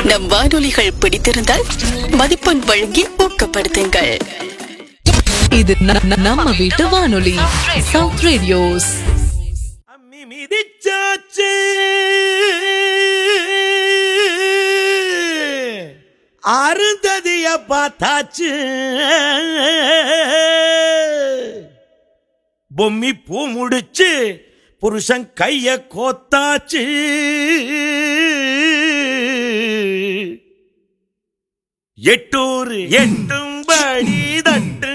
நம் வானொலிகள் பிடித்திருந்தால் மதிப்பெண் வழங்கி ஊக்கப்படுத்துங்கள் இது ந- ந- நம்ம வீட்டு வானொலி சவுத் ரேடியோஸ் அம்மி மிதிச்சாச்சு அருந்ததிய பார்த்தாச்சு பொம்மி பூ முடிச்சு புருஷன் கைய கோத்தாச்சு எட்டூர் எட்டும்